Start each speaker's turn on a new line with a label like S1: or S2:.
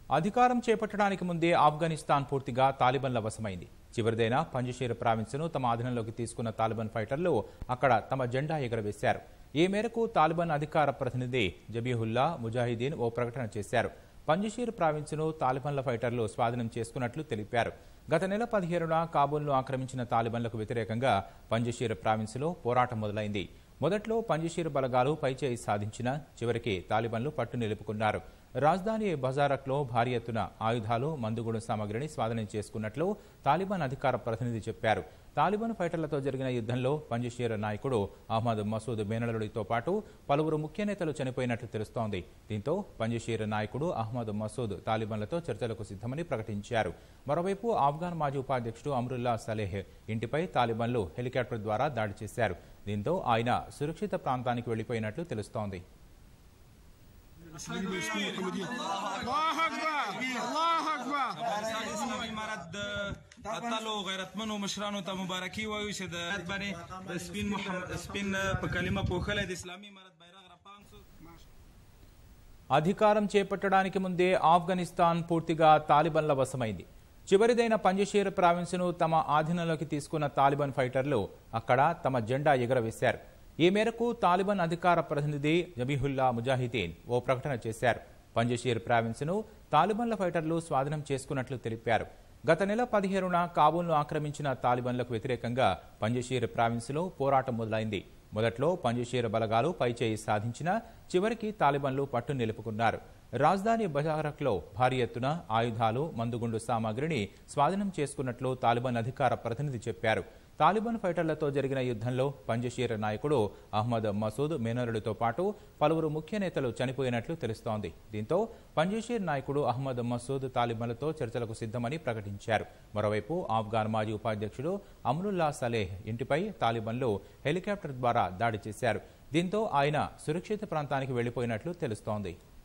S1: అధికారం చేపట్టడానికి ముందే ఆఫ్ఘనిస్తాన్ పూర్తిగా తాలిబన్ల వశమైంది చివరిదైన పంజషీర్ ప్రావిన్స్ను తమ ఆధీనంలోకి తీసుకున్న తాలిబాన్ ఫైటర్లు అక్కడ తమ జెండా ఎగురవేశారు ఈ మేరకు తాలిబాన్ అధికార ప్రతినిధి జబీహుల్లా ముజాహిదీన్ ఓ ప్రకటన చేశారు పంజషీర్ ప్రావిన్స్ను తాలిబాన్ల ఫైటర్లు స్వాధీనం చేసుకున్నట్లు తెలిపారు గత నెల పదిహేనున కాబూల్ను ఆక్రమించిన తాలిబాన్లకు వ్యతిరేకంగా పంజషీర్ ప్రావిన్స్లో పోరాటం మొదలైంది మొదట్లో పంజషీర్ బలగాలు పైచేయి సాధించిన చివరికి తాలిబాన్లు పట్టు నిలుపుకున్నారు రాజధాని బజారక్లో భారీ ఎత్తున ఆయుధాలు మందుగుడు సామగ్రిని స్వాధీనం చేసుకున్నట్లు తాలిబాన్ అధికార ప్రతినిధి చెప్పారు తాలిబాన్ ఫైటర్లతో జరిగిన యుద్ధంలో పంజషీర్ నాయకుడు అహ్మద్ మసూద్ బేనలుడితో పాటు పలువురు ముఖ్య నేతలు చనిపోయినట్లు తెలుస్తోంది దీంతో పంజషీర్ నాయకుడు అహ్మద్ మసూద్ తాలిబాన్లతో చర్చలకు సిద్ధమని ప్రకటించారు మరోవైపు ఆఫ్ఘాన్ మాజీ ఉపాధ్యక్షుడు అమ్రుల్లా సలేహ్ ఇంటిపై తాలిబాన్లు హెలికాప్టర్ ద్వారా దాడి చేశారు దీంతో ఆయన సురక్షిత ప్రాంతానికి వెళ్లిపోయినట్లు తెలుస్తోంది
S2: الله اكبر الله اكبر
S3: افغانستان اسلامي امارت د اتلو غیرتمنو مشرانو ته مبارکي وایو چې د باندې د سپین محمد سپین په کلمه پوښلې د اسلامي امارت بیرغ راپام سو
S1: అధికారం చేపట్టడానికి ముందే ఆఫ్ఘనిస్తాన్ పూర్తిగా తాలిబాన్ల వశమైంది చివరిదైన పంజషీర్ ప్రావిన్స్ను తమ ఆధీనంలోకి తీసుకున్న తాలిబాన్ ఫైటర్లు అక్కడ తమ జెండా ఎగురవేశారు ఈ మేరకు తాలిబాన్ అధికార ప్రతినిధి జబీహుల్లా ముజాహిదీన్ ఓ ప్రకటన చేశారు పంజషీర్ ప్రావిన్స్ను తాలిబాన్ల ఫైటర్లు స్వాధీనం చేసుకున్నట్లు తెలిపారు గత నెల పదిహేనున కాబూల్ను ఆక్రమించిన తాలిబాన్లకు వ్యతిరేకంగా పంజషీర్ ప్రావిన్స్లో పోరాటం మొదలైంది మొదట్లో పంజషీర్ బలగాలు పైచేయి సాధించినా చివరికి తాలిబాన్లు పట్టు నిలుపుకున్నారు రాజధాని బజారక్లో భారీ ఎత్తున ఆయుధాలు మందుగుండు సామాగ్రిని స్వాధీనం చేసుకున్నట్లు తాలిబాన్ అధికార ప్రతినిధి చెప్పారు తాలిబాన్ ఫైటర్లతో జరిగిన యుద్ధంలో పంజషీర్ నాయకుడు అహ్మద్ మసూద్ మేనరుడితో పాటు పలువురు ముఖ్య నేతలు చనిపోయినట్లు తెలుస్తోంది దీంతో పంజషీర్ నాయకుడు అహ్మద్ మసూద్ తాలిబాన్లతో చర్చలకు సిద్ధమని ప్రకటించారు మరోవైపు ఆఫ్ఘాన్ మాజీ ఉపాధ్యక్షుడు అమ్రుల్లా సలేహ్ ఇంటిపై తాలిబాన్లు హెలికాప్టర్ ద్వారా దాడి చేశారు దీంతో ఆయన సురక్షిత ప్రాంతానికి వెళ్లిపోయినట్లు తెలుస్తోంది